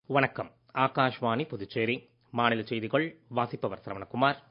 வணக்கம் ஆகாஷ்வாணி புதுச்சேரி மாநில செய்திகள் வாசிப்பவர் சரவணகுமார்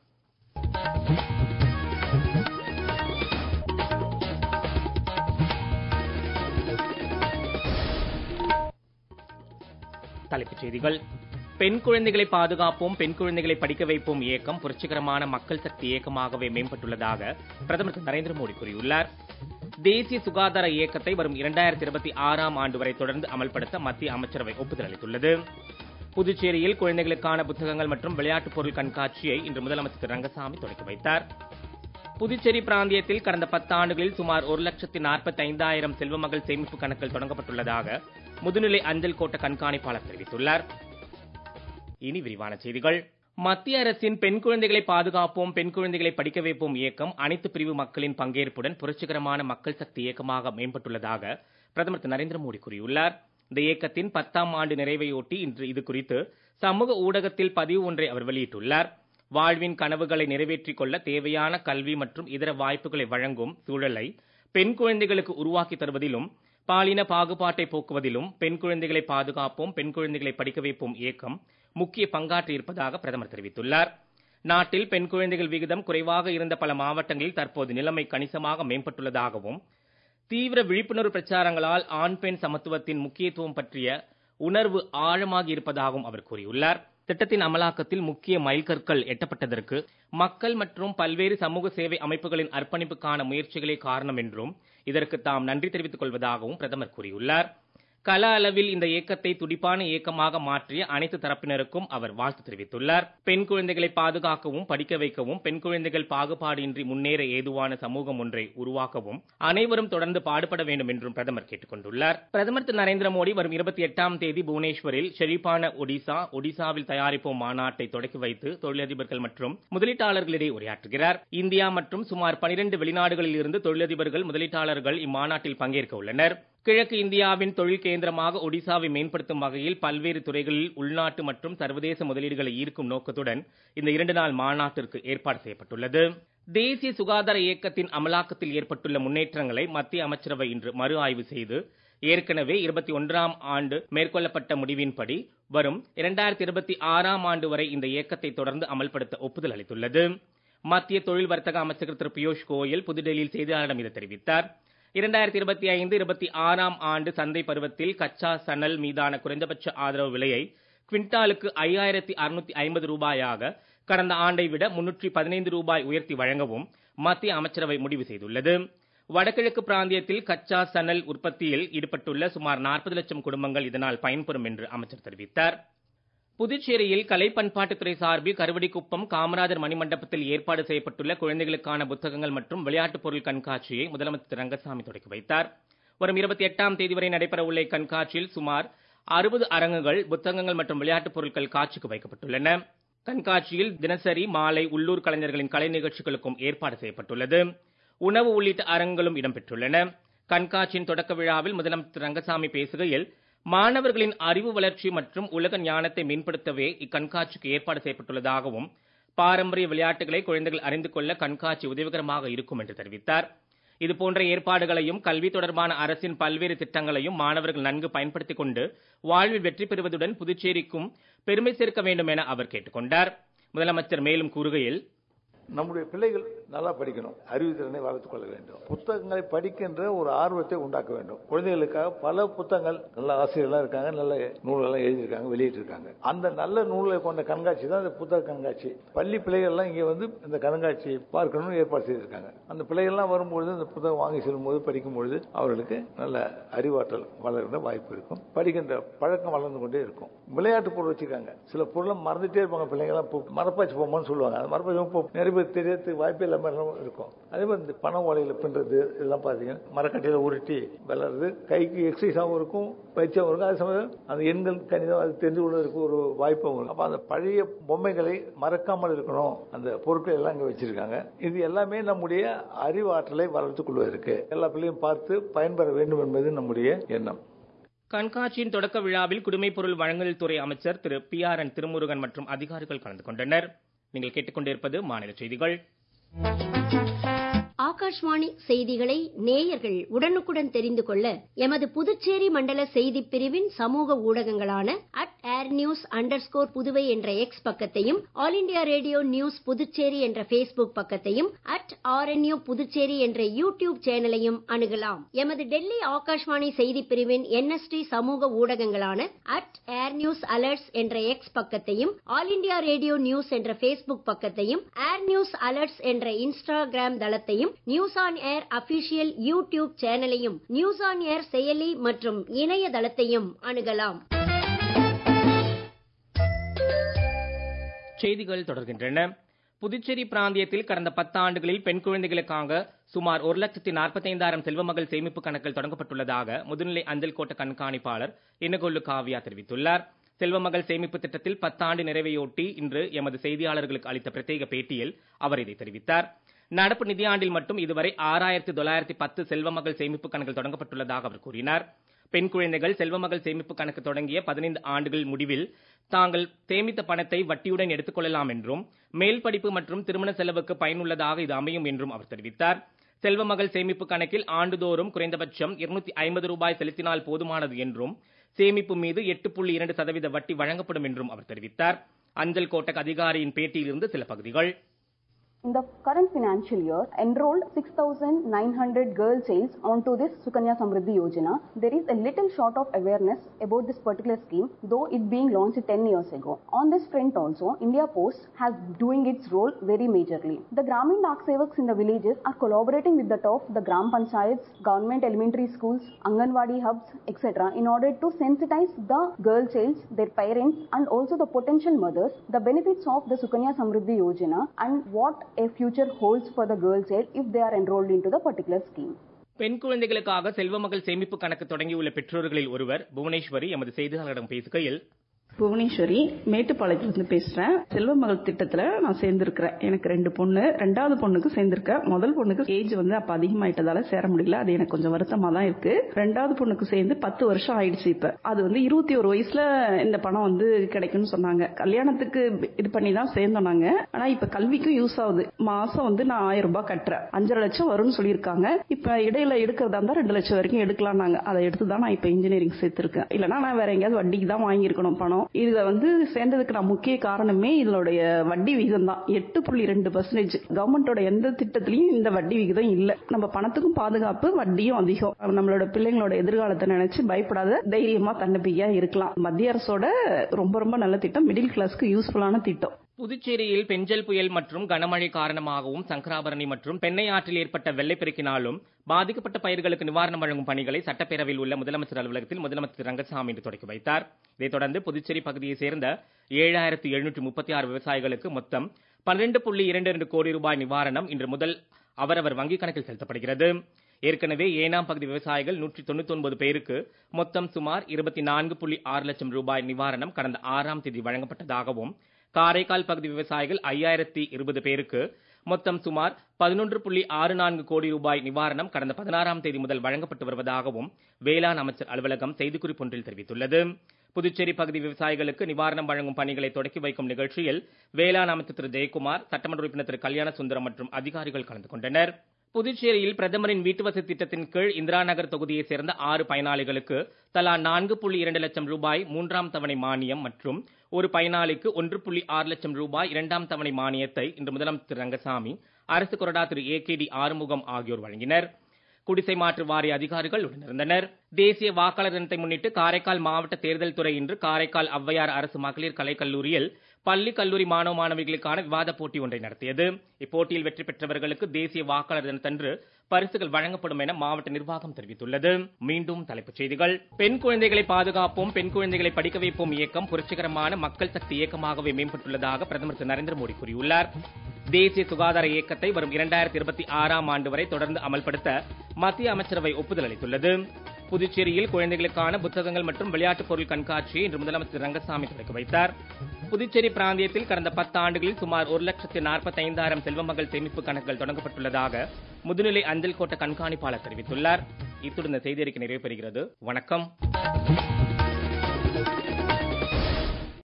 தலைப்புச் செய்திகள் பெண் குழந்தைகளை பாதுகாப்போம் பெண் குழந்தைகளை படிக்க வைப்போம் இயக்கம் புரட்சிகரமான மக்கள் சக்தி இயக்கமாகவே மேம்பட்டுள்ளதாக பிரதமர் திரு நரேந்திர மோடி கூறியுள்ளார் தேசிய சுகாதார இயக்கத்தை வரும் இரண்டாயிரத்தி இருபத்தி ஆறாம் ஆண்டு வரை தொடர்ந்து அமல்படுத்த மத்திய அமைச்சரவை ஒப்புதல் அளித்துள்ளது புதுச்சேரியில் குழந்தைகளுக்கான புத்தகங்கள் மற்றும் விளையாட்டுப் பொருள் கண்காட்சியை இன்று முதலமைச்சர் திரு ரங்கசாமி தொடங்கி வைத்தார் புதுச்சேரி பிராந்தியத்தில் கடந்த பத்தாண்டுகளில் சுமார் ஒரு லட்சத்தி நாற்பத்தி ஐந்தாயிரம் செல்வமகள் சேமிப்பு கணக்குகள் தொடங்கப்பட்டுள்ளதாக முதுநிலை அஞ்சல் கோட்ட கண்காணிப்பாளர் தெரிவித்துள்ளார் இனி விரிவான செய்திகள் மத்திய அரசின் பெண் குழந்தைகளை பாதுகாப்போம் பெண் குழந்தைகளை படிக்க வைப்போம் இயக்கம் அனைத்து பிரிவு மக்களின் பங்கேற்புடன் புரட்சிகரமான மக்கள் சக்தி இயக்கமாக மேம்பட்டுள்ளதாக பிரதமர் திரு நரேந்திர மோடி கூறியுள்ளார் இந்த இயக்கத்தின் பத்தாம் ஆண்டு நிறைவையொட்டி இன்று இது குறித்து சமூக ஊடகத்தில் பதிவு ஒன்றை அவர் வெளியிட்டுள்ளார் வாழ்வின் கனவுகளை நிறைவேற்றிக் கொள்ள தேவையான கல்வி மற்றும் இதர வாய்ப்புகளை வழங்கும் சூழலை பெண் குழந்தைகளுக்கு உருவாக்கி தருவதிலும் பாலின பாகுபாட்டை போக்குவதிலும் பெண் குழந்தைகளை பாதுகாப்போம் பெண் குழந்தைகளை படிக்க வைப்போம் இயக்கம் முக்கிய பங்காற்றி இருப்பதாக பிரதமர் தெரிவித்துள்ளார் நாட்டில் பெண் குழந்தைகள் விகிதம் குறைவாக இருந்த பல மாவட்டங்களில் தற்போது நிலைமை கணிசமாக மேம்பட்டுள்ளதாகவும் தீவிர விழிப்புணர்வு பிரச்சாரங்களால் ஆண் பெண் சமத்துவத்தின் முக்கியத்துவம் பற்றிய உணர்வு ஆழமாகி இருப்பதாகவும் அவர் கூறியுள்ளார் திட்டத்தின் அமலாக்கத்தில் முக்கிய மைல்கற்கள் எட்டப்பட்டதற்கு மக்கள் மற்றும் பல்வேறு சமூக சேவை அமைப்புகளின் அர்ப்பணிப்புக்கான முயற்சிகளே காரணம் என்றும் இதற்கு தாம் நன்றி தெரிவித்துக் கொள்வதாகவும் பிரதமர் கூறியுள்ளார் கள அளவில் இந்த இயக்கத்தை துடிப்பான இயக்கமாக மாற்றிய அனைத்து தரப்பினருக்கும் அவர் வாழ்த்து தெரிவித்துள்ளார் பெண் குழந்தைகளை பாதுகாக்கவும் படிக்க வைக்கவும் பெண் குழந்தைகள் பாகுபாடின்றி முன்னேற ஏதுவான சமூகம் ஒன்றை உருவாக்கவும் அனைவரும் தொடர்ந்து பாடுபட வேண்டும் என்றும் பிரதமர் கேட்டுக் கொண்டுள்ளார் பிரதமர் திரு நரேந்திர மோடி வரும் இருபத்தி எட்டாம் தேதி புவனேஸ்வரில் செழிப்பான ஒடிசா ஒடிசாவில் தயாரிப்போம் மாநாட்டை தொடக்கி வைத்து தொழிலதிபர்கள் மற்றும் முதலீட்டாளர்களிடையே உரையாற்றுகிறார் இந்தியா மற்றும் சுமார் பனிரெண்டு வெளிநாடுகளில் இருந்து தொழிலதிபர்கள் முதலீட்டாளர்கள் இம்மாநாட்டில் பங்கேற்க உள்ளனர் கிழக்கு இந்தியாவின் தொழில் கேந்திரமாக ஒடிசாவை மேம்படுத்தும் வகையில் பல்வேறு துறைகளில் உள்நாட்டு மற்றும் சர்வதேச முதலீடுகளை ஈர்க்கும் நோக்கத்துடன் இந்த இரண்டு நாள் மாநாட்டிற்கு ஏற்பாடு செய்யப்பட்டுள்ளது தேசிய சுகாதார இயக்கத்தின் அமலாக்கத்தில் ஏற்பட்டுள்ள முன்னேற்றங்களை மத்திய அமைச்சரவை இன்று மறு ஆய்வு செய்து ஏற்கனவே இருபத்தி ஒன்றாம் ஆண்டு மேற்கொள்ளப்பட்ட முடிவின்படி வரும் இரண்டாயிரத்தி இருபத்தி ஆறாம் ஆண்டு வரை இந்த இயக்கத்தை தொடர்ந்து அமல்படுத்த ஒப்புதல் அளித்துள்ளது மத்திய தொழில் வர்த்தக அமைச்சர் திரு பியூஷ் கோயல் புதுடெல்லியில் செய்தியாளர்களிடம் இதை தெரிவித்தார் இரண்டாயிரத்தி இருபத்தி ஐந்து இருபத்தி ஆறாம் ஆண்டு சந்தை பருவத்தில் கச்சா சணல் மீதான குறைந்தபட்ச ஆதரவு விலையை குவிண்டாலுக்கு ஐயாயிரத்தி அறுநூத்தி ஐம்பது ரூபாயாக கடந்த ஆண்டை விட முன்னூற்றி பதினைந்து ரூபாய் உயர்த்தி வழங்கவும் மத்திய அமைச்சரவை முடிவு செய்துள்ளது வடகிழக்கு பிராந்தியத்தில் கச்சா சணல் உற்பத்தியில் ஈடுபட்டுள்ள சுமார் நாற்பது லட்சம் குடும்பங்கள் இதனால் பயன்பெறும் என்று அமைச்சர் தெரிவித்தார் புதுச்சேரியில் கலை பண்பாட்டுத்துறை சார்பில் கருவடிக்குப்பம் காமராஜர் மணிமண்டபத்தில் ஏற்பாடு செய்யப்பட்டுள்ள குழந்தைகளுக்கான புத்தகங்கள் மற்றும் விளையாட்டுப் பொருள் கண்காட்சியை முதலமைச்சர் ரங்கசாமி தொடங்கி வைத்தார் வரும் இருபத்தி எட்டாம் தேதி வரை நடைபெற உள்ள இக்கண்காட்சியில் சுமார் அறுபது அரங்குகள் புத்தகங்கள் மற்றும் விளையாட்டுப் பொருட்கள் காட்சிக்கு வைக்கப்பட்டுள்ளன கண்காட்சியில் தினசரி மாலை உள்ளூர் கலைஞர்களின் கலை நிகழ்ச்சிகளுக்கும் ஏற்பாடு செய்யப்பட்டுள்ளது உணவு உள்ளிட்ட அரங்குகளும் இடம்பெற்றுள்ளன கண்காட்சியின் தொடக்க விழாவில் முதலமைச்சர் ரங்கசாமி பேசுகையில் மாணவர்களின் அறிவு வளர்ச்சி மற்றும் உலக ஞானத்தை மேம்படுத்தவே இக்கண்காட்சிக்கு ஏற்பாடு செய்யப்பட்டுள்ளதாகவும் பாரம்பரிய விளையாட்டுகளை குழந்தைகள் அறிந்து கொள்ள கண்காட்சி உதவிகரமாக இருக்கும் என்று தெரிவித்தார் இதுபோன்ற ஏற்பாடுகளையும் கல்வி தொடர்பான அரசின் பல்வேறு திட்டங்களையும் மாணவர்கள் நன்கு பயன்படுத்திக் கொண்டு வாழ்வில் வெற்றி பெறுவதுடன் புதுச்சேரிக்கும் பெருமை சேர்க்க வேண்டும் என அவர் கேட்டுக்கொண்டார் முதலமைச்சர் மேலும் கூறுகையில் நம்முடைய பிள்ளைகள் நல்லா படிக்கணும் அறிவு திறனை வளர்த்துக் கொள்ள வேண்டும் புத்தகங்களை படிக்கின்ற ஒரு ஆர்வத்தை உண்டாக்க வேண்டும் குழந்தைகளுக்காக பல புத்தகங்கள் நல்ல ஆசிரியர்கள்லாம் இருக்காங்க நல்ல நூல்கள்லாம் எழுதியிருக்காங்க வெளியிட்டிருக்காங்க அந்த நல்ல நூல்களை கொண்ட கண்காட்சி தான் இந்த புத்தக கண்காட்சி பள்ளி பிள்ளைகள்லாம் இங்கே வந்து இந்த கண்காட்சி பார்க்கணும்னு ஏற்பாடு செய்திருக்காங்க அந்த பிள்ளைகள்லாம் வரும்பொழுது இந்த புத்தகம் வாங்கி செல்லும்போது படிக்கும்பொழுது அவர்களுக்கு நல்ல அறிவாற்றல் வளர்கிற வாய்ப்பு இருக்கும் படிக்கின்ற பழக்கம் வளர்ந்து கொண்டே இருக்கும் விளையாட்டு பொருள் வச்சிருக்காங்க சில பொருளை மறந்துட்டே இருப்பாங்க பிள்ளைங்கலாம் மரப்பாச்சு போமோன்னு சொல்லுவாங்க அந்த மரப்பாச்சு நிறைய பேர் தெரியறதுக்கு வாய்ப்பு இல்லாமல் இருக்கும் அதே மாதிரி இந்த பண ஓலையில பின்றது இதெல்லாம் பார்த்தீங்கன்னா மரக்கட்டையில உருட்டி விளாடுறது கைக்கு எக்ஸசைஸாகவும் இருக்கும் பயிற்சியாகவும் இருக்கும் அதே சமயம் அந்த எண்கள் கணிதம் அது தெரிந்து கொள்வதற்கு ஒரு வாய்ப்பும் இருக்கும் அப்போ அந்த பழைய பொம்மைகளை மறக்காமல் இருக்கணும் அந்த பொருட்கள் எல்லாம் இங்கே வச்சிருக்காங்க இது எல்லாமே நம்முடைய அறிவாற்றலை வளர்த்துக் கொள்வதற்கு எல்லா பிள்ளையும் பார்த்து பயன்பெற வேண்டும் என்பது நம்முடைய எண்ணம் கண்காட்சியின் தொடக்க விழாவில் குடிமைப் பொருள் வழங்கல் துறை அமைச்சர் Thiru P R N Thirumurugan மற்றும் அதிகாரிகள் கலந்து கொண்டனர் நீங்கள் கேட்டுக்கொண்டிருப்பது மாநில செய்திகள் ஆகாஷ்வாணி செய்திகளை நேயர்கள் உடனுக்குடன் தெரிந்து கொள்ள எமது புதுச்சேரி மண்டல செய்திப் பிரிவின் சமூக ஊடகங்களான at air news under Puduvai என்ற எக்ஸ் பக்கத்தையும் all India radio news Puducherry என்ற ஃபேஸ்புக் பக்கத்தையும் அட் ஆர்என்யூ புதுச்சேரி என்ற யூடியூப் சேனலையும் அணுகலாம் எமது டெல்லி ஆகாஷ்வாணி செய்தி பிரிவின் என்எஸ்டி சமூக ஊடகங்களான அட் ஏர் நியூஸ் அலர்ட்ஸ் என்ற எக்ஸ் பக்கத்தையும் ஆல் இண்டியா ரேடியோ நியூஸ் என்ற ஃபேஸ்புக் பக்கத்தையும் ஏர் நியூஸ் அலர்ட்ஸ் என்ற இன்ஸ்டாகிராம் தளத்தையும் news on air official YouTube சேனலையும் நியூஸ் ஆன் ஏர் செயலி மற்றும் இணையதளத்தையும் அணுகலாம் செய்திகள் தொடர்கின்றன புதுச்சேரி பிராந்தியத்தில் கடந்த பத்தாண்டுகளில் பெண் குழந்தைகளுக்காக சுமார் ஒரு லட்சத்தி நாற்பத்தைந்தாயிரம் செல்வமகள் சேமிப்பு கணக்குகள் தொடங்கப்பட்டுள்ளதாக முதுநிலை அஞ்சல் கோட்ட கண்காணிப்பாளர் இன்னகொல்லு காவியா தெரிவித்துள்ளார் செல்வமகள் சேமிப்பு திட்டத்தில் பத்தாண்டு நிறைவையொட்டி இன்று எமது செய்தியாளர்களுக்கு அளித்த பிரத்யேக பேட்டியில் அவர் இதை தெரிவித்தார் நடப்பு நிதியாண்டில் மட்டும் இதுவரை ஆறாயிரத்தி தொள்ளாயிரத்தி பத்து செல்வமகள் சேமிப்பு கணக்குகள் தொடங்கப்பட்டுள்ளதாக அவர் கூறினார் பெண் குழந்தைகள் செல்வமகள் சேமிப்பு கணக்கு தொடங்கிய பதினைந்து ஆண்டுகள் முடிவில் தாங்கள் சேமித்த பணத்தை வட்டியுடன் எடுத்துக் கொள்ளலாம் என்றும் மேல் படிப்பு மற்றும் திருமண செலவுக்கு பயனுள்ளதாக இது அமையும் என்றும் அவர் தெரிவித்தார் செல்வமகள் சேமிப்பு கணக்கில் ஆண்டுதோறும் குறைந்தபட்சம் இருநூத்தி ஐம்பது ரூபாய் செலுத்தினால் போதுமானது என்றும் சேமிப்பு மீது எட்டு புள்ளி இரண்டு சதவீத வட்டி வழங்கப்படும் என்றும் அவர் தெரிவித்தார் அஞ்சல் கோட்டக் அதிகாரியின் பேட்டியிலிருந்து சில பகுதிகள் In the current financial year, enrolled 6,900 girl childs onto this Sukanya Samriddhi Yojana. There is a little short of awareness about this particular scheme, though it being launched 10 years ago. On this front also, India Post has doing its role very majorly. The Gramin Dak Sevaks in the villages are collaborating with the top, the Gram Panchayats, government elementary schools, Anganwadi hubs, etc. in order to sensitize the girl childs, their parents and also the potential mothers, the benefits of the Sukanya Samriddhi Yojana and what a future holds for the girl child if they are enrolled into the particular scheme. பெண் குழந்தைகளுக்காக செல்வமகள் சேமிப்பு கணக்கு தொடங்கியுள்ள பெற்றோர்களில் ஒருவர் புவனேஸ்வரி எமது செய்தியாளரிடம் பேசுகையில் புவனேஸ்வரி மேட்டுப்பாளையத்திலிருந்து பேசுறேன் செல்வ மகள் திட்டத்துல நான் சேர்ந்திருக்கிறேன் எனக்கு ரெண்டு பொண்ணு ரெண்டாவது பொண்ணுக்கு சேர்ந்திருக்கேன் முதல் பொண்ணுக்கு ஏஜ் வந்து அப்ப அதிகமாயிட்டதால சேர முடியல அது எனக்கு கொஞ்சம் வருத்தமா தான் இருக்கு ரெண்டாவது பொண்ணுக்கு சேர்ந்து பத்து வருஷம் ஆயிடுச்சு இப்ப அது வந்து இருபத்தி ஒரு வயசுல இந்த பணம் வந்து கிடைக்கும்னு சொன்னாங்க கல்யாணத்துக்கு இது பண்ணி தான் சேர்ந்தோம் நாங்க ஆனா இப்ப கல்விக்கும் யூஸ் ஆகுது மாசம் வந்து நான் ஆயிரம் ரூபாய் கட்டுறேன் அஞ்சரை லட்சம் வரும்னு சொல்லியிருக்காங்க இப்ப இடையில எடுக்கிறதா இருந்தா ரெண்டு லட்சம் வரைக்கும் எடுக்கலாம் நாங்க அதை எடுத்து தான் நான் இப்ப இன்ஜினியரிங் சேர்த்திருக்கேன் இல்லைன்னா நான் வேற எங்கேயாவது வட்டிக்கு தான் வாங்கியிருக்கணும் பணம் இதுல வந்து சேர்ந்ததுக்கு நான் முக்கிய காரணமே இதனுடைய வட்டி விகிதம் தான் எட்டு புள்ளி ரெண்டு பர்சன்டேஜ் கவர்மெண்டோட எந்த திட்டத்திலையும் இந்த வட்டி விகிதம் இல்ல நம்ம பணத்துக்கும் பாதுகாப்பு வட்டியும் அதிகம் நம்மளோட பிள்ளைங்களோட எதிர்காலத்தை நினைச்சு பயப்படாத தைரியமா தன்னம்பிக்கையா இருக்கலாம் மத்திய அரசோட ரொம்ப ரொம்ப நல்ல திட்டம் மிடில் கிளாஸ்க்கு யூஸ்ஃபுல்லான திட்டம் புதுச்சேரியில் பெஞ்சல் புயல் மற்றும் கனமழை காரணமாகவும் சங்கராபரணி மற்றும் பெண்ணை ஆற்றில் ஏற்பட்ட வெள்ளப்பெருக்கினாலும் பாதிக்கப்பட்ட பயிர்களுக்கு நிவாரணம் வழங்கும் பணிகளை சட்டப்பேரவையில் உள்ள முதலமைச்சர் அலுவலகத்தில் முதலமைச்சர் ரங்கசாமி இன்று தொடங்கி வைத்தார் இதைத் தொடர்ந்து புதுச்சேரி பகுதியைச் சேர்ந்த ஏழாயிரத்து எழுநூற்று முப்பத்தி ஆறு விவசாயிகளுக்கு மொத்தம் பன்னிரண்டு புள்ளி இரண்டு இரண்டு கோடி ரூபாய் நிவாரணம் இன்று முதல் அவரவர் வங்கிக் கணக்கில் செலுத்தப்படுகிறது ஏற்கனவே ஏனாம் பகுதி விவசாயிகள் நூற்றி தொண்ணூத்தி ஒன்பது பேருக்கு மொத்தம் சுமார் இருபத்தி நான்கு புள்ளி ஆறு லட்சம் ரூபாய் நிவாரணம் கடந்த ஆறாம் தேதி வழங்கப்பட்டதாகவும் காரைக்கால் பகுதி விவசாயிகள் ஐயாயிரத்தி இருபது பேருக்கு மொத்தம் சுமார் பதினொன்று புள்ளி ஆறு நான்கு கோடி ரூபாய் நிவாரணம் கடந்த பதினாறாம் தேதி முதல் வழங்கப்பட்டு வருவதாகவும் வேளாண் அமைச்சர் அலுவலகம் செய்திக்குறிப்பு ஒன்றில் தெரிவித்துள்ளது புதுச்சேரி பகுதி விவசாயிகளுக்கு நிவாரணம் வழங்கும் பணிகளை தொடக்கி வைக்கும் நிகழ்ச்சியில் வேளாண் அமைச்சர் திரு ஜெயக்குமார் சட்டமன்ற உறுப்பினர் திரு கல்யாண சுந்தரம் மற்றும் அதிகாரிகள் கலந்து கொண்டனர் புதுச்சேரியில் பிரதமரின் வீட்டுவசதி திட்டத்தின் கீழ் இந்திரா நகர் தொகுதியைச் சேர்ந்த ஆறு பயனாளிகளுக்கு தலா நான்கு புள்ளி இரண்டு லட்சம் ரூபாய் மூன்றாம் தவணை மானியம் மற்றும் ஒரு பயனாளிக்கு ஒன்று புள்ளி ஆறு லட்சம் ரூபாய் இரண்டாம் தவணை மானியத்தை இன்று முதலமைச்சர் ரங்கசாமி அரசு கொறடா Thiru A K T Arumugam ஆகியோர் வழங்கினர் குடிசை மாற்று வாரிய அதிகாரிகள் உடனிருந்தனர் தேசிய வாக்காளர் தினத்தை முன்னிட்டு காரைக்கால் மாவட்ட தேர்தல் துறை இன்று காரைக்கால் ஔவையார் அரசு மகளிர் கலைக்கல்லூரியில் பள்ளி கல்லூரி மாணவ மாணவிகளுக்கான விவாத போட்டி ஒன்றை நடத்தியது இப்போட்டியில் வெற்றி பெற்றவர்களுக்கு தேசிய வாக்காளர் தினத்தன்று பரிசுகள் வழங்கப்படும் என மாவட்ட நிர்வாகம் தெரிவித்துள்ளது மீண்டும் தலைப்புச் செய்திகள் பெண் குழந்தைகளை பாதுகாப்போம் பெண் குழந்தைகளை படிக்க வைப்போம் இயக்கம் புரட்சிகரமான மக்கள் சக்தி இயக்கமாகவே மேம்பட்டுள்ளதாக பிரதமர் திரு நரேந்திர மோடி கூறியுள்ளார் தேசிய சுகாதார இயக்கத்தை வரும் இரண்டாயிரத்தி இருபத்தி ஆறாம் ஆண்டு வரை தொடர்ந்து அமல்படுத்த மத்திய அமைச்சரவை ஒப்புதல் அளித்துள்ளது புதுச்சேரியில் குழந்தைகளுக்கான புத்தகங்கள் மற்றும் விளையாட்டுப் பொருள் கண்காட்சியை இன்று முதலமைச்சர் ரங்கசாமி தொடங்கி வைத்தார் புதுச்சேரி பிராந்தியத்தில் கடந்த பத்து ஆண்டுகளில் சுமார் ஒரு லட்சத்து நாற்பத்தைந்தாயிரம் செல்வமகள் சேமிப்பு கணக்குகள் தொடங்கப்பட்டுள்ளதாக முதுநிலை அஞ்சல் கோட்ட கண்காணிப்பாளர் தெரிவித்துள்ளார் இத்துடன் இந்த செய்தி அறிக்கை நிறைவு பெறுகிறது வணக்கம்